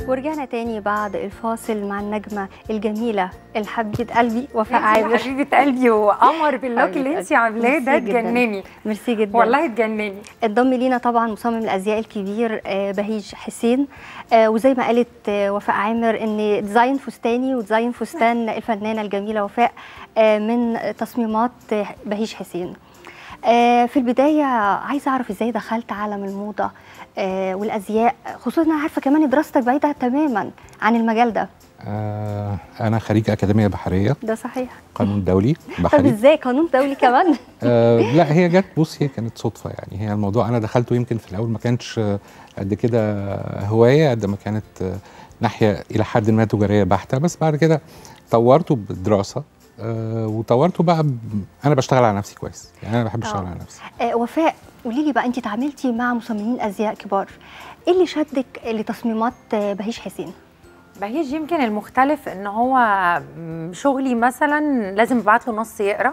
ورجعنا تاني بعد الفاصل مع النجمة الجميلة الحبيبة قلبي وفاء انتي عامر حبيبه قلبي وقمر باللوك حبيبة اللي انت قلبي. عاملاه ده ميرسي جداً. تجنني ميرسي جدا والله تجنني انضم لينا طبعا مصمم الازياء الكبير آه، بهيج حسين آه، وزي ما قالت آه، وفاء عامر ان ديزاين فستاني وديزاين فستان الفنانه الجميله وفاء آه، من تصميمات آه، بهيج حسين آه، في البدايه عايزه اعرف ازاي دخلت عالم الموضه آه، والازياء خصوصا انا عارفه كمان إن دراستك بعيده تماما عن المجال ده آه انا خريج اكاديميه بحريه ده صحيح قانون دولي طب بحري ازاي قانون دولي كمان آه لا هي جت بص هي كانت صدفه يعني هي الموضوع انا دخلته يمكن في الاول ما كانش آه، قد كده هوايه قد ما كانت آه، ناحيه الى حد ما تجاريه بحته بس بعد كده طورته بالدراسه آه وطورته بقى ب... انا بشتغل على نفسي كويس يعني انا بحب اشتغل آه. على نفسي آه، وفاء قولي لي بقى انت اتعاملتي مع مصممين ازياء كبار ايه اللي شدك لتصميمات آه، بهيج حسين بهيج يمكن المختلف ان هو م- شغلي مثلا لازم ابعت له نص يقرا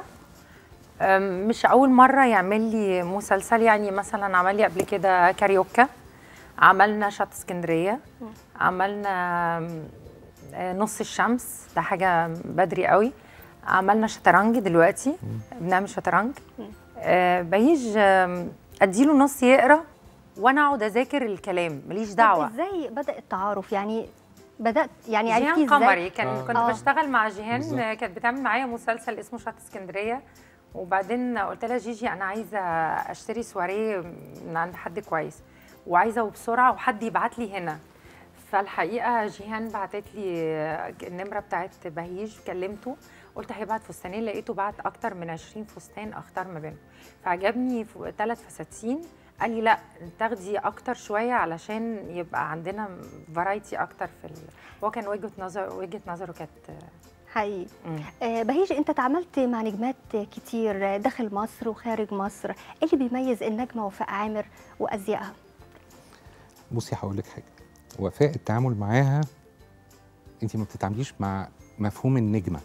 أم، مش اول مره يعمل لي مسلسل يعني مثلا عمل لي قبل كده كاريوكا عملنا شط اسكندريه عملنا أم، آه، نص الشمس ده حاجه بدري قوي عملنا شطرنج دلوقتي بنعمل شطرنج آه، بهيج أم، اديله نص يقرا وانا اقعد اذاكر الكلام ماليش دعوه طب ازاي بدا التعارف يعني بدات يعني جيهان عرفتي قمري ازاي كان آه. كنت آه. بشتغل مع جيهان بالظبط. كانت بتعمل معايا مسلسل اسمه شط اسكندريه وبعدين قلت لها جيجي انا عايزه اشتري سواريه من عند حد كويس وعايزه وبسرعه وحد يبعت لي هنا فالحقيقه جيهان بعتت لي النمره بتاعت بهيج كلمته قلت هيبعت فستانين لقيته بعت اكتر من 20 فستان اختار ما بينهم فعجبني ثلاث فساتين قال لي لا تاخدي اكتر شويه علشان يبقى عندنا فرايتي اكتر في ال... هو كان وجهه نظر وجهه نظره كانت حقيقي مم. آه، بهيج انت اتعاملت مع نجمات كتير داخل مصر وخارج مصر ايه اللي بيميز النجمه وفاء عامر وازيائها بصي هقول لك حاجه وفاء التعامل معاها انت ما بتتعامليش مع مفهوم النجمه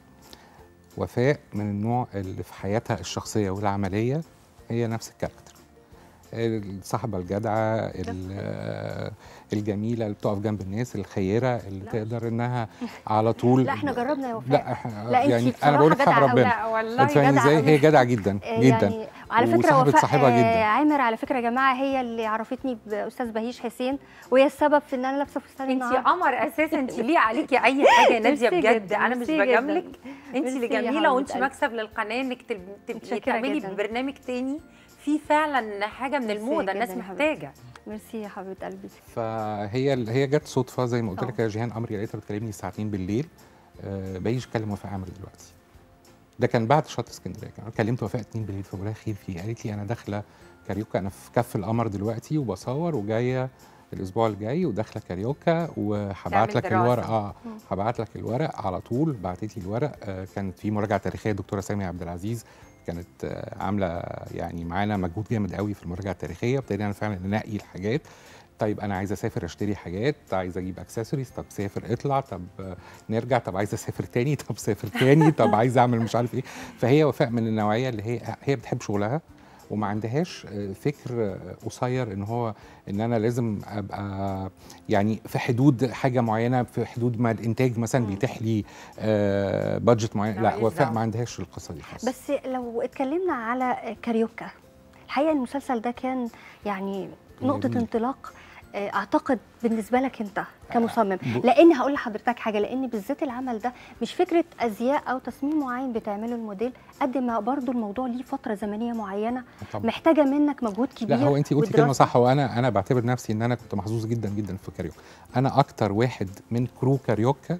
وفاء من النوع اللي في حياتها الشخصيه والعمليه هي نفس الكاركتر الصاحبه الجدعه ال- الجميله اللي بتقف جنب الناس الخيره اللي لا. تقدر انها على طول لا احنا جربنا يا وفاء لا إحنا- لا، أنتي يعني بصراحة انا بقول لك جدعة حق أوي. ربنا لا والله انت فاهمه جدعة ازاي أوي. هي جدعه جدا آه، جدا يعني على فكره وصاحبة وفاء صاحبها آه، جدا. عامر على فكره يا جماعه هي اللي عرفتني باستاذ بهيج حسين وهي السبب في ان انا لابسه فستان انت النهارده قمر اساسا انت ليه عليكي اي حاجه يا ناديه ميرسي بجد جداً، انا مش ميرسي جداً. بجاملك انت اللي ميرسي يا جميله حبيبة وانت قلبي. مكسب للقناه انك تب- تبقي متشكرة تعملي جداً. برنامج تاني في فعلا حاجه من ميرسي الموضه جداً الناس يا حبيبتي. محتاجه ميرسي يا حبيبه قلبي فهي هي جت صدفه زي ما قلت لك آه. يا جيهان قمري لقيتها بتكلمني الساعه 2 بالليل آه بيجي كلم وفاء عامر دلوقتي ده كان بعد شط اسكندريه كان كلمت وفاء 2 بالليل فبقول لها خير في إيه؟ قالت لي انا داخله كاريوكا انا في كف القمر دلوقتي وبصور وجايه الاسبوع الجاي وداخله كاريوكا وهبعت تعمل لك دراسة. الورق اه مم. هبعت لك الورق على طول بعتت لي الورق آه كانت في مراجعه تاريخيه الدكتوره ساميه عبد العزيز كانت آه عامله يعني معانا مجهود جامد قوي في المراجعه التاريخيه ابتدينا فعلا ننقي الحاجات طيب انا عايز اسافر اشتري حاجات عايز اجيب اكسسوارز طب سافر اطلع طب آه، نرجع طب عايز اسافر تاني طب سافر تاني طب عايز اعمل مش عارف ايه فهي وفاء من النوعيه اللي هي هي بتحب شغلها وما عندهاش آه، فكر آه، قصير ان هو ان انا لازم ابقى يعني في حدود حاجه معينه في حدود ما الانتاج مثلا مم. بيتيح لي آه، بادجت معين لا، لا ماليش وفاء دعوة. ما عندهاش القصه دي خالص بس لو اتكلمنا على كاريوكا الحقيقه المسلسل ده كان يعني نقطه جميل. انطلاق آه، اعتقد بالنسبه لك انت كمصمم ب- لان هقول لحضرتك حاجه لان بالذات العمل ده مش فكره ازياء او تصميم معين بتعمله الموديل قد ما برضو الموضوع ليه فتره زمنيه معينه طبعا. محتاجه منك مجهود كبير لا هو انت قلتي كلمه ودراسة. صح وانا انا بعتبر نفسي ان انا كنت محظوظ جدا جدا في كاريوكا انا اكتر واحد من كرو كاريوكا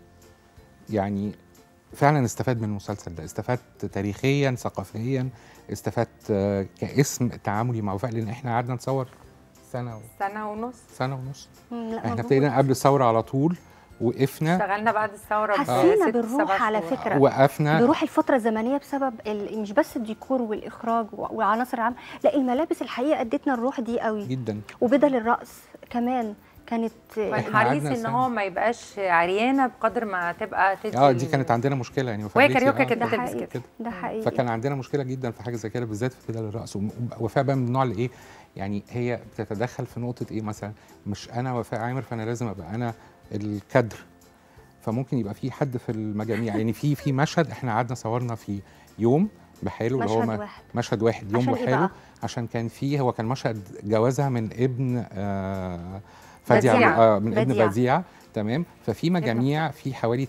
يعني فعلا استفاد من المسلسل ده استفدت تاريخيا ثقافيا استفدت آه، كاسم تعاملي مع وفاء لان احنا قعدنا نصور سنه و... سنه ونص سنه ونص مم، لا احنا مجهود. ابتدينا قبل الثوره على طول وقفنا اشتغلنا بعد الثوره حسينا بست، بالروح سبع على شهور. فكرة. وقفنا بروح الفترة الزمنية بسبب ال- مش بس الديكور والإخراج و- وعناصر العمل لا الملابس الحقيقة ادتنا الروح دي قوي جدا وبدل الرقص كمان كانت كان إحنا حريص قعدنا ان سنة. هو ما يبقاش عريانه بقدر ما تبقى تدي اه دي ال- كانت عندنا مشكله يعني وفاء وهي قالت لي كاريوكا آه، كانت ده بتلبس حقيقي. كده ده حقيقي فكان عندنا مشكله جدا في حاجه زي كده بالذات في بدل الرقص وم- وفاء بقى من النوع اللي ايه يعني هي بتتدخل في نقطه ايه مثلا مش انا وفاء عامر فانا لازم ابقى انا الكادر فممكن يبقى في حد في المجاميع يعني في في مشهد احنا قعدنا صورنا في يوم بحاله اللي هو مشهد ما- واحد مشهد واحد يوم عشان إيه بحاله بقى؟ عشان كان فيه هو كان مشهد جوازها من ابن آه فادية بديع. آه من ابن بديع. بديع تمام ففي مجاميع في حوالي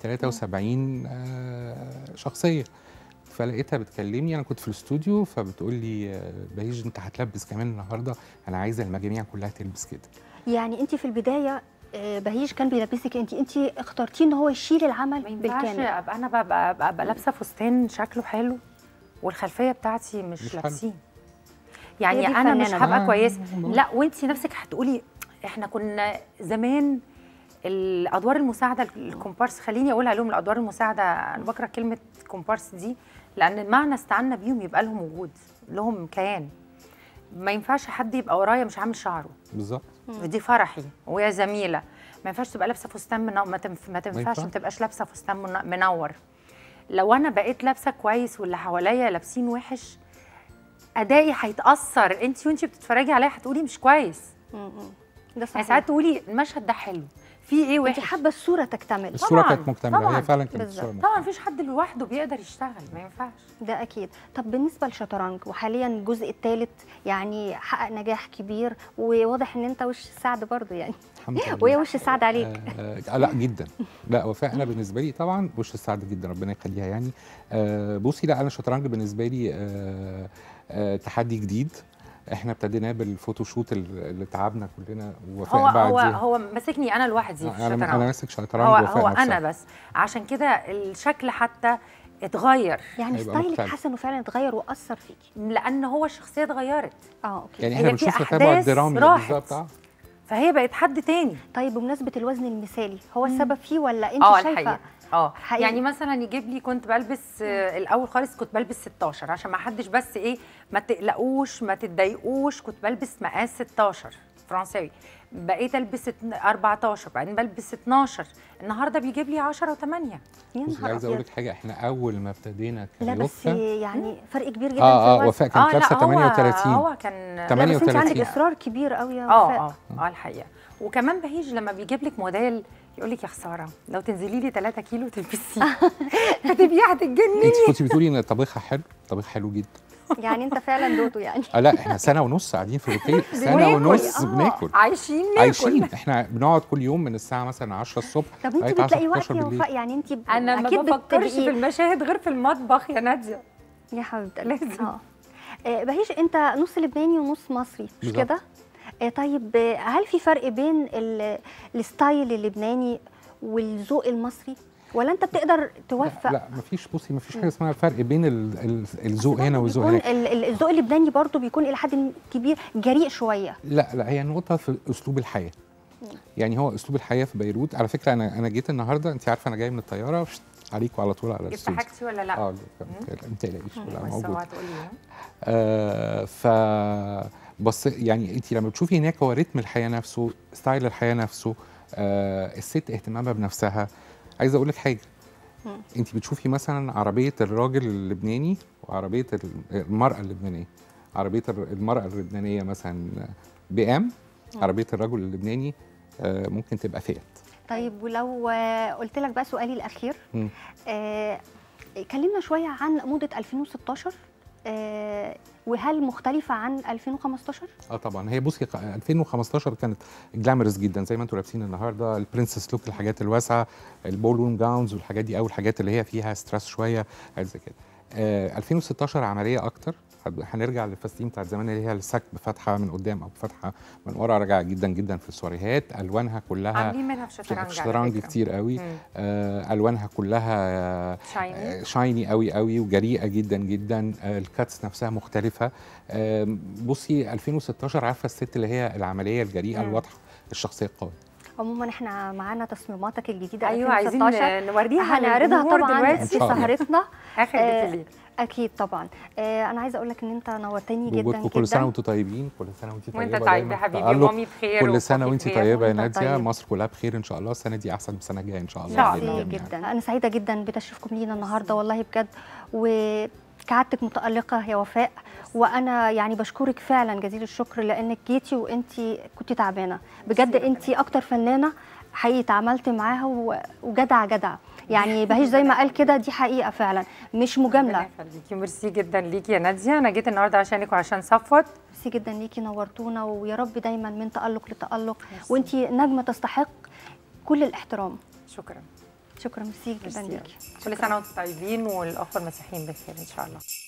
73 آه شخصيه فلقيتها بتكلمني انا كنت في الاستوديو فبتقول لي آه، بهيج انت هتلبس كمان النهارده انا عايزه المجاميع كلها تلبس كده يعني انت في البدايه آه، بهيج كان بيلبسك انت انت اخترتيه ان هو يشيل ما العمل ينفعش بالكامل ابقى انا ببقى, ببقى, ببقى لابسه فستان شكله حلو والخلفيه بتاعتي مش, مش حلو. لابسين هي يعني دي انا مش الفنانة هبقى بقى. كويسه آه. لا وانت نفسك هتقولي احنا كنا زمان الادوار المساعده الكومبارس خليني اقولها لهم الادوار المساعده انا بكره كلمه كومبارس دي لان معنى استعنا بيهم يبقى لهم وجود لهم كيان ما ينفعش حد يبقى ورايا مش عامل شعره بالظبط دي فرحي ويا زميله ما ينفعش تبقى لابسه فستان منور ما, تنف... ما تنفعش ينفع. ما تبقاش لابسه فستان من... منور لو انا بقيت لابسه كويس واللي حواليا لابسين وحش ادائي هيتاثر انت وانت بتتفرجي عليا هتقولي مش كويس م- م. ده يعني صحيح ساعات تقولي المشهد ده حلو في ايه انت وحش حابه الصوره تكتمل الصوره طبعاً، كانت مكتمله طبعاً. هي فعلا كانت بالظبط. الصوره طبعا مكتملة. مفيش حد لوحده بيقدر يشتغل ما ينفعش ده اكيد طب بالنسبه للشطرنج وحاليا الجزء الثالث يعني حقق نجاح كبير وواضح ان انت وش السعد برضو يعني الحمد لله وهي وش السعد عليك آه آه لا جدا لا وفاء انا بالنسبه لي طبعا وش السعد جدا ربنا يخليها يعني آه بصي لا انا الشطرنج بالنسبه لي آه آه تحدي جديد احنا ابتديناه بالفوتوشوت اللي اللي تعبنا كلنا ووفاء هو بعد هو هو ماسكني انا لوحدي في انا انا الشطرنج ماسك شطرنج هو وفاء هو نفسها. انا بس عشان كده الشكل حتى اتغير يعني هيبقى ستايلك مختلف. حاسه انه فعلا اتغير واثر فيكي لان هو الشخصيه اتغيرت اه اوكي يعني هي احنا في بنشوف التابع أحداث الدرامي راحت. بالظبط آه. فهي بقت حد تاني طيب بمناسبه الوزن المثالي هو السبب فيه ولا انت اه شايفه الحقيقه اه حقيقي. يعني مثلا يجيب لي كنت بلبس آه الاول خالص كنت بلبس 16 عشان ما حدش بس ايه ما تقلقوش ما تتضايقوش كنت بلبس مقاس 16 فرنساوي بقيت البس اتن- 14 بعدين بلبس 12 النهارده بيجيب لي 10 و8 يا بصي نهار عايز اقول أبيض. لك حاجه احنا اول ما ابتدينا لا بس كيوفا يعني فرق كبير جدا اه في اه الوزن وفاء كانت لابسه هو 38 هو كان لا بس انت 38. عندك اصرار كبير قوي يا اه وفاء اه اه الحقيقه وكمان بهيج لما بيجيب لك موديل يقول لك يا خساره لو تنزلي لي 3 كيلو تلبسيه هتبقي هتتجنني انت كنت بتقولي ان طبيخها حلو طبيخ حلو جدا يعني انت فعلا دوتو يعني آه لا احنا سنه ونص قاعدين في الاوتيل سنه بناكل، ونص آه. بناكل عايشين ناكل عايشين احنا بنقعد كل يوم من الساعه مثلا 10 الصبح طب انت لغاية 10 بتلاقي وقت 11 يا بالليل. وفاء يعني انت انا ما اكيد بفكرش بتبقي- في المشاهد غير في المطبخ يا ناديه يا حبيبتي لازم. اه آه، بهيج انت نص لبناني ونص مصري مش بالظبط. كده؟ آه، طيب آه، هل في فرق بين ال- الستايل اللبناني والذوق المصري ولا انت بتقدر توفق لا, لا مفيش بصي مفيش حاجه اسمها الفرق بين ال- ال- الذوق هنا والذوق بيكون هناك ال- ال- الذوق اللبناني برضو بيكون الى حد كبير جريء شويه لا لا هي النقطه في اسلوب الحياه يعني هو اسلوب الحياه في بيروت على فكره انا انا جيت النهارده انت عارفه انا جاي من الطياره شت، عليكم على طول على جبت الاستوديو حاجتي ولا لا؟ اه لا ما تقلقيش لا بس موجود اوعى تقولي ها؟ آه ف بس يعني انت لما بتشوفي هناك هو رتم الحياه نفسه ستايل الحياه نفسه آه الست اهتمامها بنفسها عايزه اقول لك حاجه مم. انت بتشوفي مثلا عربيه الراجل اللبناني وعربيه ال- المراه اللبنانيه عربيه الر- المراه اللبنانيه مثلا بي ام عربيه الرجل اللبناني آه ممكن تبقى فيات طيب ولو آه، قلت لك بقى سؤالي الاخير مم. آه، كلمنا شويه عن موضه 2016 آه، وهل مختلفه عن 2015 اه طبعا هي بصي ق- 2015 كانت جلامرس جدا زي ما انتم لابسين النهارده البرنسس لوك الحاجات الواسعه البولون جاونز والحاجات دي او الحاجات اللي هي فيها ستريس شويه حاجات زي كده آه 2016 عمليه اكتر هد- هنرجع للفساتين بتاعت زمان اللي هي السك بفتحه من قدام او بفتحه من ورا راجعه جدا جدا في السواريهات الوانها كلها عاملين منها في شطرنج على شطرنج فكرة. كتير قوي مم. آه الوانها كلها آه شايني شايني قوي قوي وجريئه جدا جدا آه، الكاتس نفسها مختلفه آم، بصي 2016 عارفه الست اللي هي العمليه الجريئه مم. الواضحه الشخصيه القويه عموما احنا معانا تصميماتك الجديده ايوه عايزين 2016 نوريها هنعرضها للجمهور طبعا دلوقتي في إن شاء الله. سهرتنا اخر آه، ديفيليه اكيد طبعا آه، انا عايزه اقول لك ان انت نورتني جدا بوجودكم جدا كل سنه وانتم طيبين كل سنه وانتم طيبه وانت طيب دايما يا حبيبي تألق. ومامي بخير كل سنه وبابي وانت بخير. طيبه يا وأنت ناديه طيب. مصر كلها بخير ان شاء الله السنه دي احسن من السنه الجايه ان شاء الله إن شاء بإذن الله. ميرسي جميعاً. جدا انا سعيده جدا بتشريفكم لينا النهارده والله بجد وكعادتك متالقه يا وفاء وانا يعني بشكرك فعلا جزيل الشكر لانك جيتي وانت كنت تعبانه بجد ميرسي انت اكتر فنانه حقيقي اتعاملت معاها و- وجدع جدع يعني بهيج زي ما قال كده دي حقيقه فعلا مش مجامله ربنا يخليكي ميرسي جدا ليكي يا ناديه انا جيت النهارده عشانك وعشان صفوت ميرسي جدا ليكي نورتونا ويا رب دايما من تالق لتالق ميرسي. وانتي نجمه تستحق كل الاحترام شكرا شكرا ميرسي جدا ميرسي ليكي كل سنه وانتم طيبين والاخوه المسيحيين بخير ان شاء الله